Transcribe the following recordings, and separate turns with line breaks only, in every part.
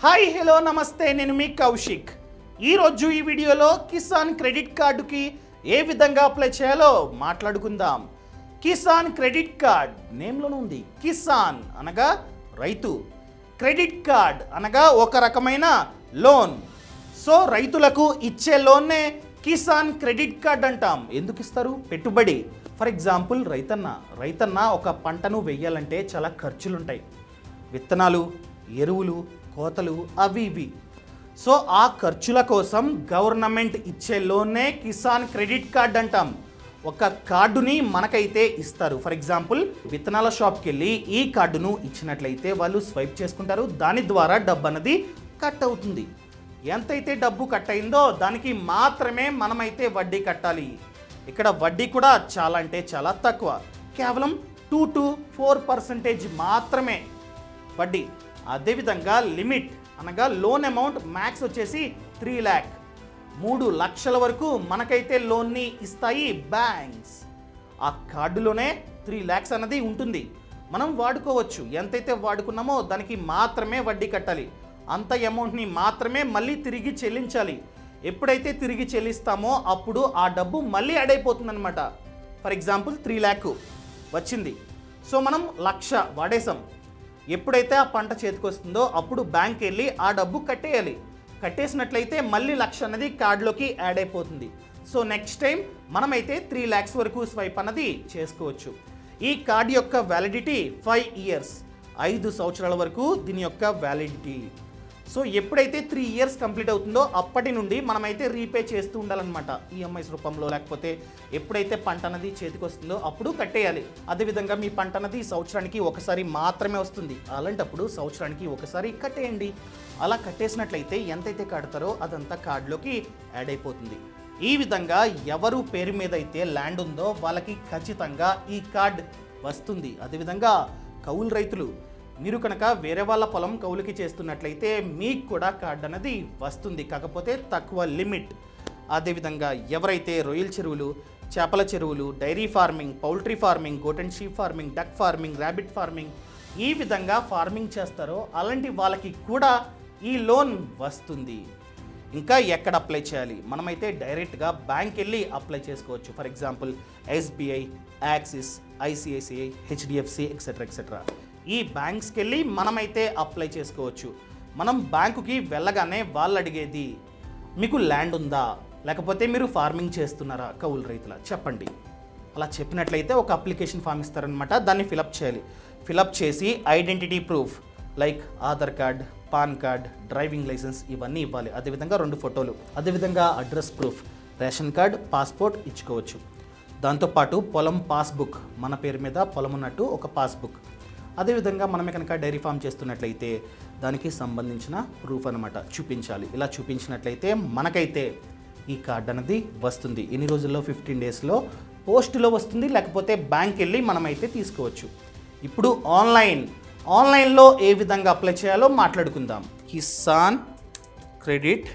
hi hello నమస్తే నేను మీ కౌశిక్ ఈరోజు ఈ వీడియోలో కిసాన్ క్రెడిట్ కార్డుకి ఏ విధంగా అప్లై చేయాలో మాట్లాడుకుందాం కిసాన్ క్రెడిట్ కార్డ్ నేమ్లోనే ఉంది కిసాన్ అనగా రైతు క్రెడిట్ కార్డ్ అనగా ఒక రకమైన లోన్ సో రైతులకు ఇచ్చే లోన్నే కిసాన్ క్రెడిట్ కార్డ్ అంటాం ఎందుకు ఇస్తారు పెట్టుబడి ఫర్ ఎగ్జాంపుల్ రైతన్న రైతన్న ఒక పంటను వెయ్యాలంటే చాలా ఖర్చులు ఉంటాయి విత్తనాలు ఎరువులు కోతలు అవి ఇవి సో ఆ ఖర్చుల కోసం గవర్నమెంట్ ఇచ్చే లోన్నే కిసాన్ క్రెడిట్ కార్డ్ అంటాం ఒక కార్డుని మనకైతే ఇస్తారు ఫర్ ఎగ్జాంపుల్ విత్తనాల షాప్కి వెళ్ళి ఈ కార్డును ఇచ్చినట్లయితే వాళ్ళు స్వైప్ చేసుకుంటారు దాని ద్వారా డబ్బు అన్నది కట్ అవుతుంది ఎంతైతే డబ్బు కట్ అయిందో దానికి మాత్రమే మనమైతే వడ్డీ కట్టాలి ఇక్కడ వడ్డీ కూడా చాలా అంటే చాలా తక్కువ కేవలం టూ టు ఫోర్ పర్సెంటేజ్ మాత్రమే వడ్డీ అదేవిధంగా లిమిట్ అనగా లోన్ అమౌంట్ మ్యాక్స్ వచ్చేసి త్రీ ల్యాక్ మూడు లక్షల వరకు మనకైతే లోన్ని ఇస్తాయి బ్యాంక్స్ ఆ కార్డులోనే త్రీ ల్యాక్స్ అన్నది ఉంటుంది మనం వాడుకోవచ్చు ఎంతైతే వాడుకున్నామో దానికి మాత్రమే వడ్డీ కట్టాలి అంత అమౌంట్ని మాత్రమే మళ్ళీ తిరిగి చెల్లించాలి ఎప్పుడైతే తిరిగి చెల్లిస్తామో అప్పుడు ఆ డబ్బు మళ్ళీ యాడ్ అయిపోతుందన్నమాట ఫర్ ఎగ్జాంపుల్ త్రీ ల్యాక్ వచ్చింది సో మనం లక్ష వాడేసాం ఎప్పుడైతే ఆ పంట చేతికి వస్తుందో అప్పుడు బ్యాంక్ వెళ్ళి ఆ డబ్బు కట్టేయాలి కట్టేసినట్లయితే మళ్ళీ లక్ష అన్నది కార్డులోకి యాడ్ అయిపోతుంది సో నెక్స్ట్ టైం మనమైతే త్రీ ల్యాక్స్ వరకు స్వైప్ అన్నది చేసుకోవచ్చు ఈ కార్డ్ యొక్క వ్యాలిడిటీ ఫైవ్ ఇయర్స్ ఐదు సంవత్సరాల వరకు దీని యొక్క వ్యాలిడిటీ సో ఎప్పుడైతే త్రీ ఇయర్స్ కంప్లీట్ అవుతుందో అప్పటి నుండి మనమైతే రీపే చేస్తూ ఉండాలన్నమాట ఈఎంఐస్ రూపంలో లేకపోతే ఎప్పుడైతే పంట అనేది చేతికి వస్తుందో అప్పుడు కట్టేయాలి అదేవిధంగా మీ పంట అనేది సంవత్సరానికి ఒకసారి మాత్రమే వస్తుంది అలాంటప్పుడు సంవత్సరానికి ఒకసారి కట్టేయండి అలా కట్టేసినట్లయితే ఎంతైతే కడతారో అదంతా కార్డులోకి యాడ్ అయిపోతుంది ఈ విధంగా ఎవరు పేరు మీద అయితే ల్యాండ్ ఉందో వాళ్ళకి ఖచ్చితంగా ఈ కార్డ్ వస్తుంది అదేవిధంగా కౌలు రైతులు మీరు కనుక వేరే వాళ్ళ పొలం కౌలుకి చేస్తున్నట్లయితే మీకు కూడా కార్డ్ అనేది వస్తుంది కాకపోతే తక్కువ లిమిట్ అదేవిధంగా ఎవరైతే రొయ్యల చెరువులు చేపల చెరువులు dairy farming poultry farming goat and sheep farming duck farming rabbit farming ఈ విధంగా ఫార్మింగ్ చేస్తారో అలాంటి వాళ్ళకి కూడా ఈ లోన్ వస్తుంది ఇంకా ఎక్కడ అప్లై చేయాలి మనమైతే డైరెక్ట్గా బ్యాంక్ వెళ్ళి అప్లై చేసుకోవచ్చు for example SBI Axis ICICI HDFC etcetera etcetera ఈ బ్యాంక్స్కి వెళ్ళి మనమైతే అప్లై చేసుకోవచ్చు మనం బ్యాంకుకి వెళ్ళగానే వాళ్ళు అడిగేది మీకు ల్యాండ్ ఉందా లేకపోతే మీరు ఫార్మింగ్ చేస్తున్నారా కౌలు రైతుల చెప్పండి అలా చెప్పినట్లయితే ఒక అప్లికేషన్ ఫామ్ ఇస్తారనమాట దాన్ని ఫిలప్ చేయాలి ఫిలప్ చేసి identity proof like Aadhaar card PAN card driving licence ఇవన్నీ ఇవ్వాలి అదేవిధంగా రెండు ఫోటోలు అదేవిధంగా address proof ration card passport ఇచ్చుకోవచ్చు దాంతోపాటు పొలం పాస్బుక్ మన పేరు మీద పొలం ఉన్నట్టు ఒక పాస్బుక్ అదేవిధంగా మనమే కనుక డైరీ ఫామ్ చేస్తున్నట్లయితే దానికి సంబంధించిన ప్రూఫ్ అనమాట చూపించాలి ఇలా చూపించినట్లయితే మనకైతే ఈ కార్డ్ అనేది వస్తుంది ఎన్ని రోజుల్లో ఫిఫ్టీన్ డేస్లో పోస్టులో వస్తుంది లేకపోతే బ్యాంక్ వెళ్ళి మనమైతే తీసుకోవచ్చు ఇప్పుడు ఆన్లైన్ ఆన్లైన్లో ఏ విధంగా అప్లై చేయాలో మాట్లాడుకుందాం కిసాన్ క్రెడిట్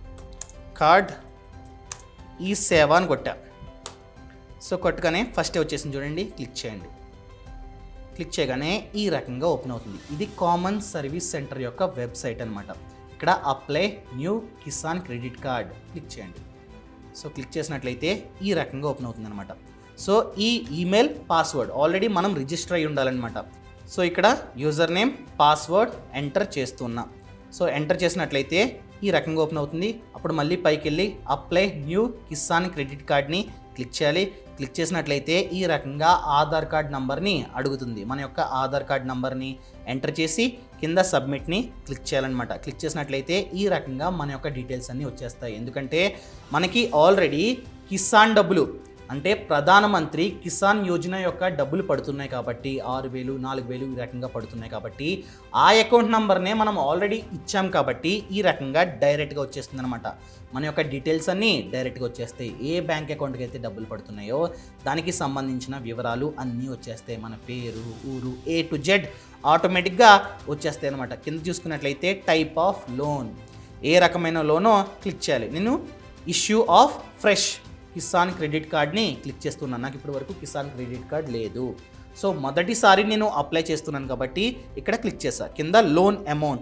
కార్డ్ ఈ సేవ అని కొట్టా సో కొట్టగానే ఫస్ట్ వచ్చేసింది చూడండి క్లిక్ చేయండి క్లిక్ చేయగానే ఈ రకంగా ఓపెన్ అవుతుంది ఇది కామన్ సర్వీస్ సెంటర్ యొక్క వెబ్సైట్ అనమాట ఇక్కడ apply new Kisan credit card click చేయండి సో క్లిక్ చేసినట్లయితే ఈ రకంగా ఓపెన్ అవుతుంది అనమాట సో ఈ ఈమెయిల్ పాస్వర్డ్ ఆల్రెడీ మనం రిజిస్టర్ అయి ఉండాలన్నమాట సో ఇక్కడ యూజర్ నేమ్ పాస్వర్డ్ ఎంటర్ చేస్తున్నా సో ఎంటర్ చేసినట్లయితే ఈ రకంగా ఓపెన్ అవుతుంది అప్పుడు మళ్ళీ పైకి వెళ్ళి అప్లై న్యూ కిసాన్ క్రెడిట్ కార్డ్ని క్లిక్ చేయాలి క్లిక్ చేసినట్లయితే ఈ రకంగా ఆధార్ కార్డ్ నంబర్ని అడుగుతుంది మన యొక్క ఆధార్ కార్డ్ నంబర్ని ఎంటర్ చేసి కింద సబ్మిట్ని క్లిక్ చేయాలన్నమాట క్లిక్ చేసినట్లయితే ఈ రకంగా మన యొక్క డీటెయిల్స్ అన్నీ వచ్చేస్తాయి ఎందుకంటే మనకి ఆల్రెడీ కిసాన్ డబ్బులు అంటే ప్రధానమంత్రి కిసాన్ యోజన యొక్క డబ్బులు పడుతున్నాయి కాబట్టి ఆరు వేలు నాలుగు వేలు ఈ రకంగా పడుతున్నాయి కాబట్టి ఆ అకౌంట్ నంబర్నే మనం ఆల్రెడీ ఇచ్చాం కాబట్టి ఈ రకంగా డైరెక్ట్గా వచ్చేస్తుంది అనమాట మన యొక్క డీటెయిల్స్ అన్నీ డైరెక్ట్గా వచ్చేస్తాయి ఏ బ్యాంక్ అకౌంట్కి అయితే డబ్బులు పడుతున్నాయో దానికి సంబంధించిన వివరాలు అన్నీ వచ్చేస్తాయి మన పేరు ఊరు ఏ టు జెడ్ ఆటోమేటిక్గా వచ్చేస్తాయి అనమాట కింద చూసుకున్నట్లయితే టైప్ ఆఫ్ లోన్ ఏ రకమైన లోనో క్లిక్ చేయాలి నేను issue of fresh Kisan credit కార్డ్ని క్లిక్ చేస్తున్నాను నాకు ఇప్పటి వరకు కిసాన్ క్రెడిట్ కార్డ్ లేదు సో మొదటిసారి నేను అప్లై చేస్తున్నాను కాబట్టి ఇక్కడ క్లిక్ చేశా కింద లోన్ అమౌంట్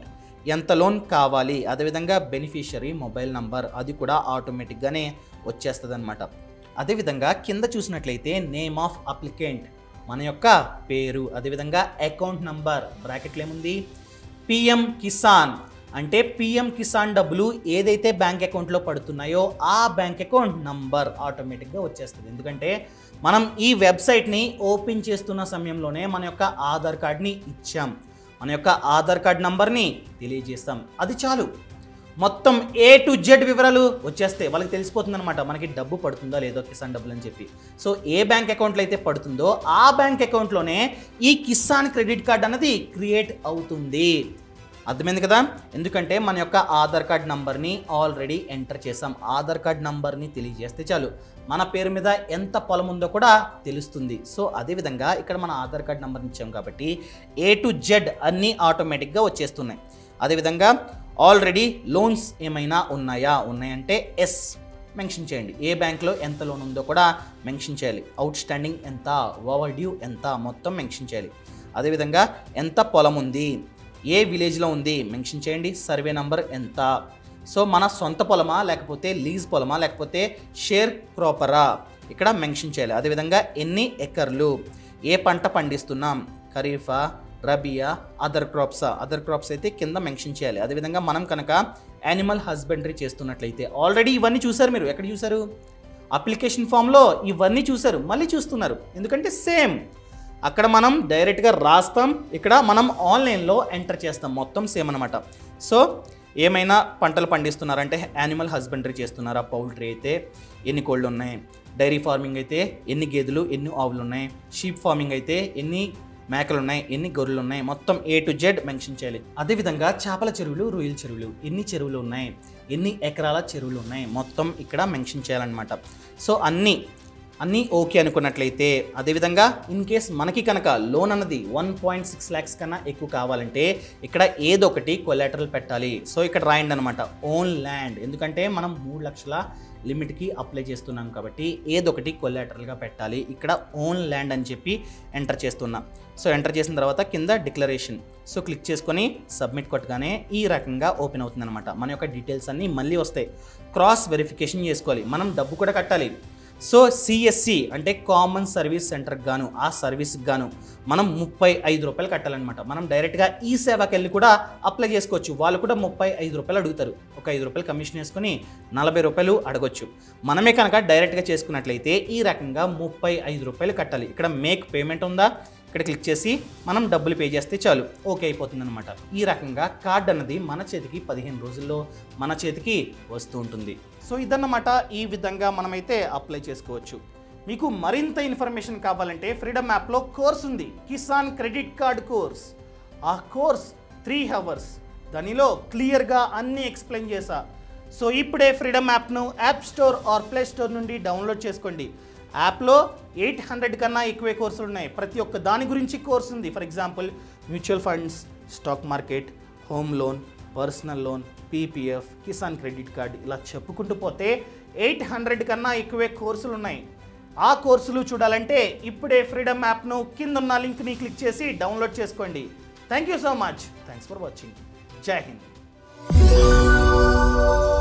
ఎంత లోన్ కావాలి అదేవిధంగా బెనిఫిషియరీ మొబైల్ నంబర్ అది కూడా ఆటోమేటిక్గానే వచ్చేస్తుంది అనమాట అదేవిధంగా కింద చూసినట్లయితే నేమ్ ఆఫ్ అప్లికెంట్ మన యొక్క పేరు అదేవిధంగా అకౌంట్ నంబర్ బ్రాకెట్లు ఏముంది పిఎం కిసాన్ అంటే పిఎం కిసాన్ డబ్బులు ఏదైతే బ్యాంక్ అకౌంట్లో పడుతున్నాయో ఆ బ్యాంక్ అకౌంట్ నంబర్ ఆటోమేటిక్గా వచ్చేస్తుంది ఎందుకంటే మనం ఈ వెబ్సైట్ని ఓపెన్ చేస్తున్న సమయంలోనే మన యొక్క ఆధార్ కార్డ్ని ఇచ్చాం మన యొక్క ఆధార్ కార్డ్ నంబర్ని తెలియజేస్తాం అది చాలు మొత్తం ఏ టు జెడ్ వివరాలు వచ్చేస్తే వాళ్ళకి తెలిసిపోతుంది అనమాట మనకి డబ్బు పడుతుందా లేదో కిసాన్ డబ్బులు అని చెప్పి సో ఏ బ్యాంక్ అకౌంట్లో అయితే పడుతుందో ఆ బ్యాంక్ అకౌంట్లోనే ఈ కిసాన్ క్రెడిట్ కార్డ్ అనేది క్రియేట్ అవుతుంది అర్థమైంది కదా ఎందుకంటే మన యొక్క ఆధార్ కార్డ్ నంబర్ని ఆల్రెడీ ఎంటర్ చేసాం ఆధార్ కార్డ్ నంబర్ని తెలియజేస్తే చాలు మన పేరు మీద ఎంత పొలం ఉందో కూడా తెలుస్తుంది సో అదేవిధంగా ఇక్కడ మన ఆధార్ కార్డ్ నంబర్ని ఇచ్చాం కాబట్టి ఏ టు జెడ్ అన్నీ ఆటోమేటిక్గా వచ్చేస్తున్నాయి అదేవిధంగా ఆల్రెడీ లోన్స్ ఏమైనా ఉన్నాయా ఉన్నాయంటే ఎస్ మెన్షన్ చేయండి ఏ బ్యాంక్లో ఎంత లోన్ ఉందో కూడా మెన్షన్ చేయాలి అవుట్ స్టాండింగ్ ఎంత ఓవర్ డ్యూ ఎంత మొత్తం మెన్షన్ చేయాలి అదేవిధంగా ఎంత పొలం ఉంది ఏ విలేజ్లో ఉంది మెన్షన్ చేయండి సర్వే నంబర్ ఎంత సో మన సొంత పొలమా లేకపోతే లీజ్ పొలమా లేకపోతే షేర్ క్రాపరా ఇక్కడ మెన్షన్ చేయాలి అదేవిధంగా ఎన్ని ఎకర్లు ఏ పంట పండిస్తున్నాం ఖరీఫా రబియా అదర్ క్రాప్సా అదర్ క్రాప్స్ అయితే కింద మెన్షన్ చేయాలి అదేవిధంగా మనం కనుక యానిమల్ హస్బెండరీ చేస్తున్నట్లయితే ఆల్రెడీ ఇవన్నీ చూసారు మీరు ఎక్కడ చూసారు అప్లికేషన్ ఫామ్లో ఇవన్నీ చూసారు మళ్ళీ చూస్తున్నారు ఎందుకంటే సేమ్ అక్కడ మనం డైరెక్ట్గా రాస్తాం ఇక్కడ మనం ఆన్లైన్లో ఎంటర్ చేస్తాం మొత్తం సేమ్ అనమాట సో ఏమైనా పంటలు పండిస్తున్నారంటే యానిమల్ హస్బెండరీ చేస్తున్నారా పౌల్ట్రీ అయితే ఎన్ని కోళ్ళు ఉన్నాయి డైరీ ఫార్మింగ్ అయితే ఎన్ని గేదెలు ఎన్ని ఆవులు ఉన్నాయి షీప్ ఫార్మింగ్ అయితే ఎన్ని మేకలు ఉన్నాయి ఎన్ని గొర్రెలు ఉన్నాయి మొత్తం ఏ టు జెడ్ మెన్షన్ చేయాలి అదేవిధంగా చేపల చెరువులు రొయ్యల చెరువులు ఎన్ని చెరువులు ఉన్నాయి ఎన్ని ఎకరాల చెరువులు ఉన్నాయి మొత్తం ఇక్కడ మెన్షన్ చేయాలన్నమాట సో అన్నీ అన్నీ ఓకే అనుకున్నట్లయితే అదేవిధంగా ఇన్ కేస్ మనకి కనుక లోన్ అన్నది వన్ పాయింట్ సిక్స్ ల్యాక్స్ కన్నా ఎక్కువ కావాలంటే ఇక్కడ ఏదో ఒకటి కొలాటరల్ పెట్టాలి సో ఇక్కడ రాయండి అనమాట ఓన్ ల్యాండ్ ఎందుకంటే మనం మూడు లక్షల లిమిట్కి అప్లై చేస్తున్నాం కాబట్టి ఏదో ఒకటి కొలాటరల్గా పెట్టాలి ఇక్కడ ఓన్ ల్యాండ్ అని చెప్పి ఎంటర్ చేస్తున్నాం సో ఎంటర్ చేసిన తర్వాత కింద డిక్లరేషన్ సో క్లిక్ చేసుకొని సబ్మిట్ కొట్టగానే ఈ రకంగా ఓపెన్ అవుతుంది అనమాట మన యొక్క డీటెయిల్స్ అన్నీ మళ్ళీ వస్తాయి క్రాస్ వెరిఫికేషన్ చేసుకోవాలి మనం డబ్బు కూడా కట్టాలి సో సిఎస్సి అంటే కామన్ సర్వీస్ సెంటర్కి గాను ఆ సర్వీస్కి గాను మనం ముప్పై ఐదు రూపాయలు కట్టాలన్నమాట మనం డైరెక్ట్గా ఈ సేవకి వెళ్ళి కూడా అప్లై చేసుకోవచ్చు వాళ్ళు కూడా ముప్పై ఐదు రూపాయలు అడుగుతారు ఒక ఐదు రూపాయలు కమిషన్ వేసుకొని నలభై రూపాయలు అడగొచ్చు మనమే కనుక డైరెక్ట్గా చేసుకున్నట్లయితే ఈ రకంగా ముప్పై ఐదు రూపాయలు కట్టాలి ఇక్కడ మేక్ పేమెంట్ ఉందా ఇక్కడ క్లిక్ చేసి మనం డబ్బులు పే చేస్తే చాలు ఓకే అయిపోతుంది అనమాట ఈ రకంగా కార్డ్ అన్నది మన చేతికి పదిహేను రోజుల్లో మన చేతికి వస్తూ ఉంటుంది సో ఇదన్నమాట ఈ విధంగా మనమైతే అప్లై చేసుకోవచ్చు మీకు మరింత ఇన్ఫర్మేషన్ కావాలంటే ఫ్రీడమ్ యాప్లో కోర్స్ ఉంది కిసాన్ క్రెడిట్ కార్డ్ కోర్స్ ఆ కోర్స్ త్రీ అవర్స్ దానిలో క్లియర్గా అన్నీ ఎక్స్ప్లెయిన్ చేశా సో ఇప్పుడే ఫ్రీడమ్ యాప్ను app store or play store నుండి డౌన్లోడ్ చేసుకోండి యాప్లో ఎయిట్ హండ్రెడ్ కన్నా ఎక్కువే కోర్సులు ఉన్నాయి ప్రతి ఒక్క దాని గురించి కోర్స్ ఉంది for example mutual funds stock market home loan personal loan PPF Kisan credit card ఇలా చెప్పుకుంటూ పోతే ఎయిట్ హండ్రెడ్ కన్నా ఎక్కువే కోర్సులు ఉన్నాయి ఆ కోర్సులు చూడాలంటే ఇప్పుడే ఫ్రీడమ్ యాప్ను కింద ఉన్న లింక్ని క్లిక్ చేసి డౌన్లోడ్ చేసుకోండి thank you so much thanks for watching Jai Hind